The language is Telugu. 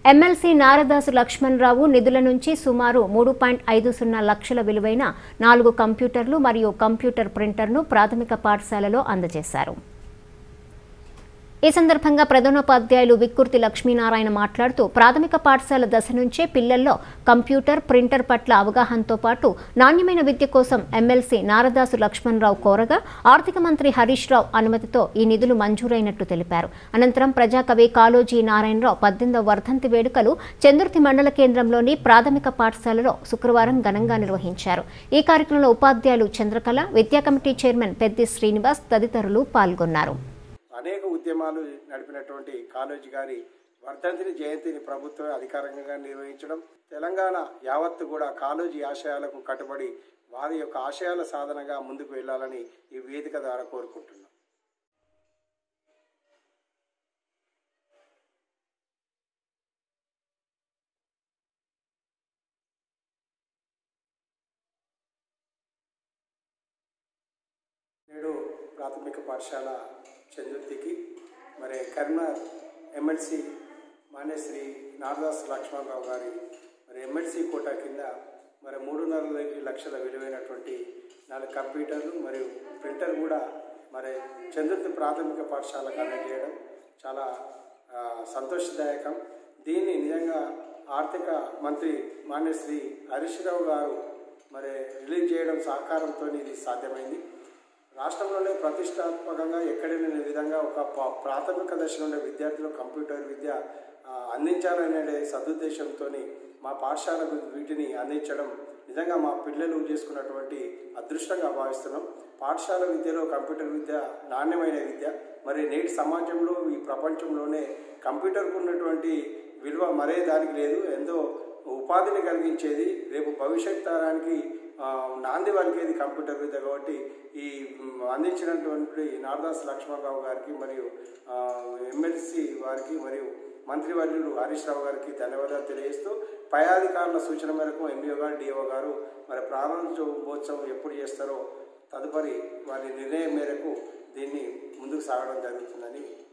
ఎమ్మెల్సీ నారదాసు లక్ష్మణరావు నిధుల నుంచి సుమారు మూడు పాయింట్ ఐదు సున్నా లక్షల విలువైన నాలుగు కంప్యూటర్లు మరియు కంప్యూటర్ ప్రింటర్ను ప్రాథమిక పాఠశాలలో అందజేశారు ఈ సందర్భంగా ప్రధానోపాధ్యాయులు విక్కుర్తి లక్ష్మీనారాయణ మాట్లాడుతూ ప్రాథమిక పాఠశాల దశ నుంచే పిల్లల్లో కంప్యూటర్ ప్రింటర్ పట్ల అవగాహనతో పాటు నాణ్యమైన విద్య కోసం ఎమ్మెల్సీ నారదాసు లక్ష్మణరావు కోరగా ఆర్థిక మంత్రి హరీష్ రావు అనుమతితో ఈ నిధులు మంజూరైనట్టు తెలిపారు అనంతరం ప్రజాకవి కాళోజీ నారాయణరావు పద్దెనిమిదవ వర్ధంతి వేడుకలు చందుర్తి మండల కేంద్రంలోని ప్రాథమిక పాఠశాలలో శుక్రవారం ఘనంగా నిర్వహించారు ఈ కార్యక్రమంలో ఉపాధ్యాయులు చంద్రకళ విద్యా కమిటీ చైర్మన్ పెద్ది శ్రీనివాస్ తదితరులు పాల్గొన్నారు అనేక ఉద్యమాలు నడిపినటువంటి కాళోజీ గారి వర్ధంతిని జయంతిని ప్రభుత్వం అధికారికంగా నిర్వహించడం తెలంగాణ యావత్తు కూడా కాళోజీ ఆశయాలకు కట్టుబడి వారి యొక్క ఆశయాల సాధనగా ముందుకు వెళ్ళాలని ఈ వేదిక ద్వారా కోరుకుంటున్నాం నేడు ప్రాథమిక పాఠశాల చందుర్తికి మరి కరీంనగర్ ఎమ్మెల్సీ మాన్యశ్రీ నారదాస్ లక్ష్మణరావు గారి మరి ఎమ్మెల్సీ కోటా కింద మరి మూడున్నర లక్షల విలువైనటువంటి నాలుగు కంప్యూటర్లు మరియు ప్రింటర్ కూడా మరి చంద్రుతి ప్రాథమిక పాఠశాలకు అందజేయడం చాలా ఆ, సంతోషదాయకం దీన్ని నిజంగా ఆర్థిక మంత్రి మాన్యశ్రీ హరీష్ రావు గారు మరి రిలీజ్ చేయడం సహకారంతో ఇది సాధ్యమైంది రాష్ట్రంలోనే ప్రతిష్టాత్మకంగా ఎక్కడైనా లేని విధంగా ఒక ప- ప్రాథమిక దశలో ఉండే విద్యార్థులు కంప్యూటర్ విద్య ఆ, అందించాలనే సదుద్దేశంతో మా పాఠశాలకు వీటిని అందించడం నిజంగా మా పిల్లలు చేసుకున్నటువంటి అదృష్టంగా భావిస్తున్నాం పాఠశాల విద్యలో కంప్యూటర్ విద్య నాణ్యమైన విద్య మరి నేటి సమాజంలో ఈ ప్రపంచంలోనే కంప్యూటర్కు ఉన్నటువంటి విలువ మరే దానికి లేదు ఎంతో ఉపాధిని కలిగించేది రేపు భవిష్యత్ తరానికి ఆ, నాంది పలికేది కంప్యూటర్ విద్య కాబట్టి ఈ మ్, అందించినటువంటి నారదాస్ లక్ష్మణరావు గారికి మరియు ఆ, ఎమ్మెల్సీ వారికి మరియు మంత్రివర్యులు హరీష్ రావు గారికి ధన్యవాదాలు తెలియజేస్తూ పై అధికారుల సూచన మేరకు ఎంఈఓ గారు డిఓ గారు మరి ప్రారంభోత్సవం ఎప్పుడు చేస్తారో తదుపరి వారి నిర్ణయం మేరకు దీన్ని ముందుకు సాగడం జరుగుతుందని